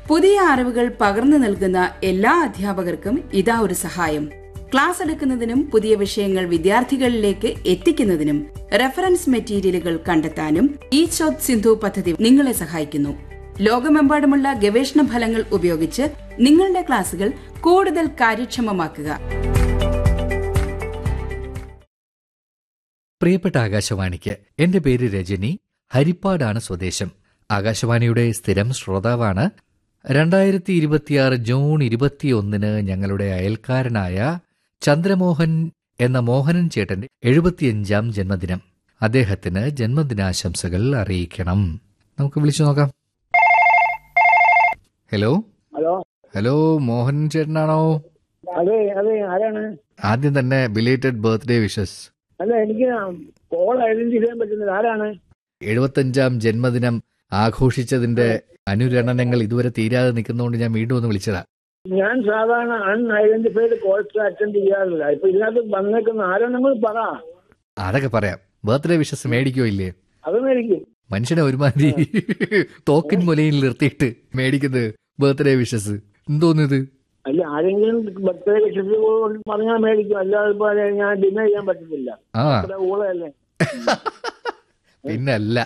പുതിയ അറിവുകൾ പകർന്നു നൽകുന്ന എല്ലാ അധ്യാപകർക്കും ഇതാ ഒരു സഹായം ക്ലാസ് എടുക്കുന്നതിനും പുതിയ വിഷയങ്ങൾ വിദ്യാർത്ഥികളിലേക്ക് എത്തിക്കുന്നതിനും റെഫറൻസ് മെറ്റീരിയലുകൾ കണ്ടെത്താനും ഈ ചോത് സിന്ധു പദ്ധതി നിങ്ങളെ സഹായിക്കുന്നു ലോകമെമ്പാടുമുള്ള ഗവേഷണ ഫലങ്ങൾ ഉപയോഗിച്ച് നിങ്ങളുടെ ക്ലാസുകൾ കൂടുതൽ കാര്യക്ഷമമാക്കുക പ്രിയപ്പെട്ട ആകാശവാണിക്ക് എന്റെ പേര് രജനി ഹരിപ്പാടാണ് സ്വദേശം ആകാശവാണിയുടെ സ്ഥിരം ശ്രോതാവാണ് രണ്ടായിരത്തി ഇരുപത്തിയാറ് ജൂൺ ഇരുപത്തിയൊന്നിന് ഞങ്ങളുടെ അയൽക്കാരനായ ചന്ദ്രമോഹൻ എന്ന മോഹനൻ ചേട്ടന്റെ എഴുപത്തിയഞ്ചാം ജന്മദിനം അദ്ദേഹത്തിന് ജന്മദിനാശംസകൾ അറിയിക്കണം നമുക്ക് വിളിച്ചു നോക്കാം ഹലോ ഹലോ ഹലോ മോഹൻ ചേട്ടനാണോ അതെ അതെ ആരാണ് ആദ്യം തന്നെ ബിലേറ്റഡ് ബർത്ത്ഡേ വിഷസ് അല്ല എനിക്ക് കോൾ ഐഡന്റിഫൈ ചെയ്യാൻ പറ്റുന്നത് ആരാണ് എഴുപത്തഞ്ചാം ജന്മദിനം ആഘോഷിച്ചതിന്റെ അനുരണനങ്ങൾ ഇതുവരെ തീരാതെ നിൽക്കുന്നതുകൊണ്ട് ഞാൻ വീണ്ടും ഒന്ന് വിളിച്ചതാ ഞാൻ സാധാരണ അൺഐഡന്റിഫൈഡ് കോൾസ് അറ്റൻഡ് ചെയ്യാറില്ല ഇപ്പൊ ഇതിനകത്ത് വന്നേക്കുന്ന ആരാണെന്ന് പറ അതൊക്കെ പറയാം ബർത്ത്ഡേ വിഷസ് മേടിക്കോ ഇല്ലേ അതൊന്നും എനിക്ക് മനുഷ്യനെ ഒരുമാതിരി തോക്കിൻ മുലയിൽ നിർത്തിയിട്ട് മേടിക്കുന്നത് ബർത്ത്ഡേ വിഷസ് എന്തോന്നിത് അല്ല ആരെങ്കിലും ബർത്ത്ഡേ വിഷസ് പറഞ്ഞാൽ മേടിക്കും അല്ലാതെ ഇപ്പൊ ഞാൻ ഡിനർ ചെയ്യാൻ പറ്റത്തില്ല ആ അത്ര ഊളയല്ലേ പിന്നല്ല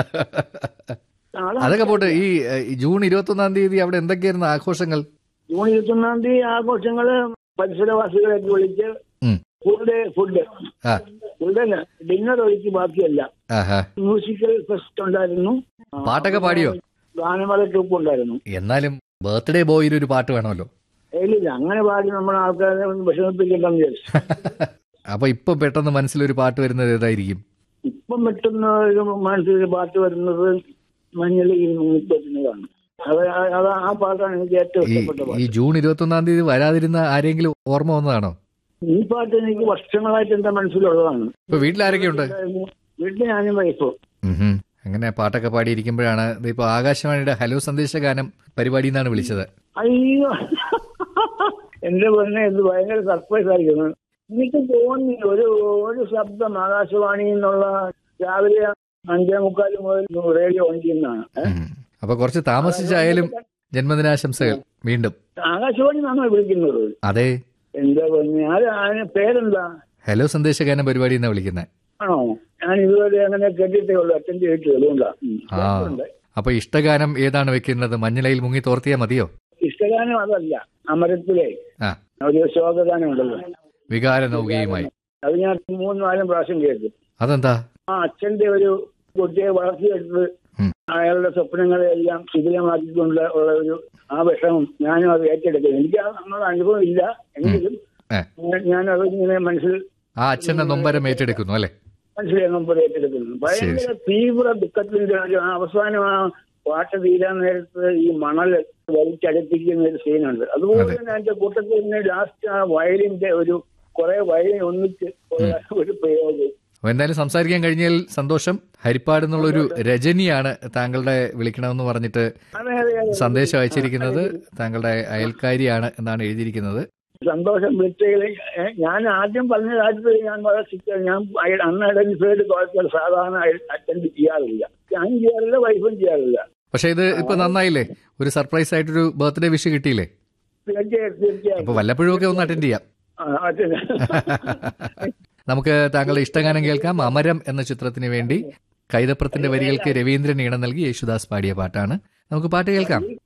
നാളെ അതൊക്കെ പോട്ടെ ഈ ഏഹ്, ഈ ജൂൺ ഇരുപത്തി ഒന്നാം തീയതി അവിടെ എന്തൊക്കെയായിരുന്നു ആഘോഷങ്ങൾ ജൂൺ ഇരുപത്തൊന്നാം തീയതി ആഘോഷങ്ങള് പരിസരവാസികളെയൊക്കെ വിളിച്ച് ഉം. ഫുഡ് ഫുഡ് ആ ഫുഡ് ഡിന്നർ ഒഴിച്ച് ബാക്കിയല്ല ആഹാ മ്യൂസിക്കൽ ഫെസ്റ്റ് ഉണ്ടായിരുന്നു പാട്ടൊക്കെ പാടിയോ? ഗാനമേള ട്രൂപ്പ് ഉണ്ടായിരുന്നു എന്നാലും ബർത്ത്ഡേ ബോയിൽ ഒരു പാട്ട് വേണമല്ലോ ഇല്ല അങ്ങനെ പാടി നമ്മുടെ ആൾക്കാരെ ഒന്ന് വിഷമിപ്പിക്കണ്ടെന്ന് വിചാരിച്ചു അപ്പൊ ഇപ്പൊ പെട്ടെന്ന് മനസ്സിലൊരു പാട്ട് വരുന്നത് ഏതായിരിക്കും ഇപ്പം പെട്ടെന്ന് ഒരു മനസ്സിൽ പാട്ട് വരുന്നത് മഞ്ഞൾ ഈ മുങ്ങിപ്പറ്റുന്നതാണ് അത് ആ- അത് ആ പാട്ടാണ് എനിക്ക് ഏറ്റവും ഈ ഇഷ്ടപ്പെട്ട ഈ പാട്ട് ജൂൺ ഇരുപത്തി ഒന്നാം തീയതി വരാതിരുന്ന ആരെങ്കിലും ഓർമ്മ വന്നതാണോ ഈ പാട്ട് എനിക്ക് വർഷങ്ങളായിട്ട് എന്റെ മനസ്സിലുള്ളതാണ് ഇപ്പൊ വീട്ടിലാരൊക്കെയുണ്ട് വീട്ടിൽ ഞാനും വൈഫോ ഉഹും. അങ്ങനെ പാട്ടൊക്കെ പാടിയിരിക്കുമ്പോഴാണ് ഇപ്പൊ ആകാശവാണിയുടെ ഹലോ സന്ദേശ ഗാനം പരിപാടി എന്നാണ് വിളിച്ചത് അയ്യോ എന്റെ പൊന്നെ ഇത് ഭയങ്കര സർപ്രൈസ് ആയിരിക്കുന്നു എനിക്ക് തോന്നി ഒരു ഒരു ശബ്ദം ആകാശവാണി എന്നുള്ള രാവിലെ അഞ്ചേ മുക്കാൽ മുതൽ റേഡിയോ ഓൺ ചെയ്യുന്നതാണ് ഏ? ഉം. അപ്പൊ കുറച്ച് താമസിച്ചായാലും ജന്മദിനാശംസകൾ വീണ്ടും ആകാശവാണി നിന്നാണോ വിളിക്കുന്നത് അതെ എന്താ പൊന്നെ ആര് അതിന് പേരെന്താ ഹലോ സന്ദേശ ഗാനം പരിപാടി എന്നാ വിളിക്കുന്നത് ആണോ ഞാൻ ഇതുവരെ അങ്ങനെ കേട്ടിട്ടേ ഉള്ളൂ അറ്റൻഡ് ചെയ്തിട്ടേ അതുകൊണ്ടാ ഉം. ആ കേട്ടിട്ടുണ്ട്. അപ്പൊ ഇഷ്ടഗാനം ഏതാണ് വെക്കുന്നത് മഞ്ഞളയിൽ മുങ്ങി തോർത്തിയാ മതിയോ ഇഷ്ടഗാനം അതല്ല അമരത്തിലെ ആ ഒരു ശോകഗാനം ഉണ്ടല്ലോ വികാര നൗകയുമായി അത് ഞാൻ മൂന്ന് നാലും പ്രാവശ്യം കേട്ടു അതെന്താ ആ അച്ഛന്റെ ഒരു കുട്ടിയെ വളർത്തിയെടുത്ത് ഉം. അയാളുടെ സ്വപ്നങ്ങളെ എല്ലാം ശിഥിലമാക്കിക്കൊണ്ട് ഉള്ള ഒരു ആ വിഷമം ഞാനും അത് ഏറ്റെടുക്കുന്നു എനിക്ക് ആ നമ്മുടെ അനുഭവം ഇല്ല എങ്കിലും ഏ ഞാൻ- ഞാനത് ഇങ്ങനെ മനസ്സിൽ ആ അച്ഛന്റെ നൊമ്പരം ഏറ്റെടുക്കുന്നു അല്ലെ മനസ്സിലെങ്ങുമ്പോൾ ഏറ്റെടുക്കുന്നു ഭയങ്കര തീവ്ര ദുഃഖത്തിന്റെ ഒരു അവസാനം ആ പാട്ട് തീരാൻ നേരത്ത് ഈ മണൽ വലിച്ചടുപ്പിക്കുന്ന ഒരു സീനുണ്ട് അതുപോലെ തന്നെ അതിന്റെ കൂട്ടത്തിൽ തന്നെ ലാസ്റ്റ് ആ വയലിന്റെ ഒരു കുറെ വയലിൻ ഒന്നിച്ച് ഉള്ള ഒരു പ്രയോഗം അപ്പൊ എന്തായാലും സംസാരിക്കാൻ കഴിഞ്ഞാൽ സന്തോഷം ഹരിപ്പാട് എന്നുള്ള ഒരു രജനിയാണ് താങ്കളുടെ വിളിക്കണമെന്ന് പറഞ്ഞിട്ട് അതെ അതെ അതെ സന്ദേശം അയച്ചിരിക്കുന്നത് താങ്കളുടെ അയൽക്കാരിയാണ് എന്നാണ് എഴുതിയിരിക്കുന്നത് സന്തോഷം വിളിച്ചതിൽ ഞാൻ ആദ്യം പറഞ്ഞ കാര്യത്തിൽ ഞാൻ വളരെ സിക്ക് ഞാൻ അന്ന് ഐഡന്റിഫൈഡ് കോളേജുകൾ സാധാരണ അറ്റൻഡ് ചെയ്യാറില്ല ഞാൻ ചെയ്യാറില്ല വൈഫും ചെയ്യാറില്ല പക്ഷെ ഇത് ഇപ്പൊ നന്നായില്ലേ ഒരു സർപ്രൈസ് ആയിട്ടൊരു ബർത്ത്ഡേ വിഷ് കിട്ടിയില്ലേ തീർച്ചയായും തീർച്ചയായും അപ്പൊ വല്ലപ്പോഴും ഒക്കെ ഒന്ന് അറ്റൻഡ് ചെയ്യാം ആ, അതെ. നമുക്ക് താങ്കളുടെ ഇഷ്ടഗാനം കേൾക്കാം അമരം എന്ന ചിത്രത്തിന് വേണ്ടി കൈതപ്രത്തിന്റെ വരികൾക്ക് രവീന്ദ്രൻ ഈണം നൽകി യേശുദാസ് പാടിയ പാട്ടാണ് നമുക്ക് പാട്ട് കേൾക്കാം